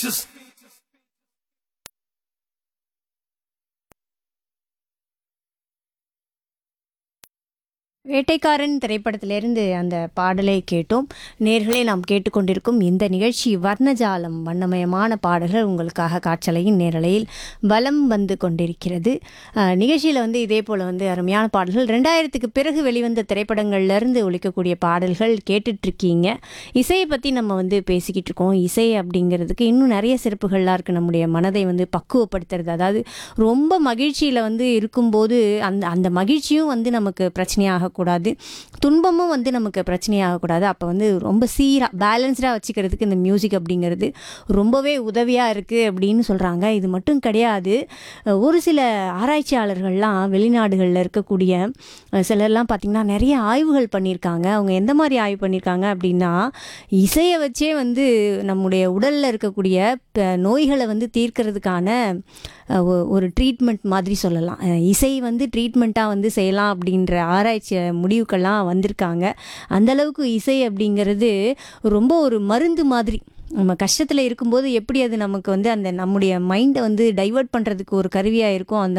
Just வேட்டைக்காரன் திரைப்படத்திலிருந்து அந்த பாடலை கேட்டோம் நேர்களே நாம் கேட்டுக்கொண்டிருக்கும் இந்த நிகழ்ச்சி வர்ணஜாலம் வண்ணமயமான பாடல்கள் உங்களுக்காக காற்றலையின் நேரலையில் வலம் வந்து கொண்டிருக்கிறது அஹ், நிகழ்ச்சியில் வந்து இதே போல் வந்து அருமையான பாடல்கள் ரெண்டாயிரத்துக்கு பிறகு வெளிவந்த திரைப்படங்கள்லேருந்து ஒழிக்கக்கூடிய பாடல்கள் கேட்டுட்ருக்கீங்க இசையை பற்றி நம்ம வந்து பேசிக்கிட்டு இருக்கோம் இசை அப்படிங்கிறதுக்கு இன்னும் நிறைய சிறப்புகள்லாம் இருக்குது நம்முடைய மனதை வந்து பக்குவப்படுத்துறது அதாவது ரொம்ப மகிழ்ச்சியில் வந்து இருக்கும்போது அந்த அந்த மகிழ்ச்சியும் வந்து நமக்கு பிரச்சனையாகக்கூடாது துன்பமும் வந்து நமக்கு பிரச்சனையாகக்கூடாது அப்போ வந்து ரொம்ப சீராக பேலன்ஸ்டாக வச்சுக்கிறதுக்கு இந்த மியூசிக் அப்படிங்கிறது ரொம்பவே உதவியாக இருக்குது அப்படின்னு சொல்கிறாங்க இது மட்டும் கிடையாது அஹ் ஒரு சில ஆராய்ச்சியாளர்கள்லாம் வெளிநாடுகளில் இருக்கக்கூடிய அஹ் சிலர்லாம் பார்த்திங்கன்னா நிறைய ஆய்வுகள் பண்ணியிருக்காங்க அவங்க எந்த மாதிரி ஆய்வு பண்ணியிருக்காங்க அப்படின்னா இசையை வச்சே வந்து நம்முடைய உடலில் இருக்கக்கூடிய ப- நோய்களை வந்து தீர்க்கிறதுக்கான அஹ், ஒ- ஒரு ட்ரீட்மெண்ட் மாதிரி சொல்லலாம் அஹ், இசை வந்து ட்ரீட்மெண்ட்டாக வந்து செய்யலாம் அப்படின்ற ஆராய்ச்சி முடிவுக்கெல்லாம் வந்திருக்காங்க அந்த அளவுக்கு இசை அப்படிங்கிறது ரொம்ப ஒரு மருந்து மாதிரி நம்ம கஷ்டத்தில் இருக்கும்போது எப்படி அது நமக்கு வந்து அந்த நம்முடைய மைண்டை வந்து டைவர்ட் பண்ணுறதுக்கு ஒரு கருவியாக இருக்கும் அந்த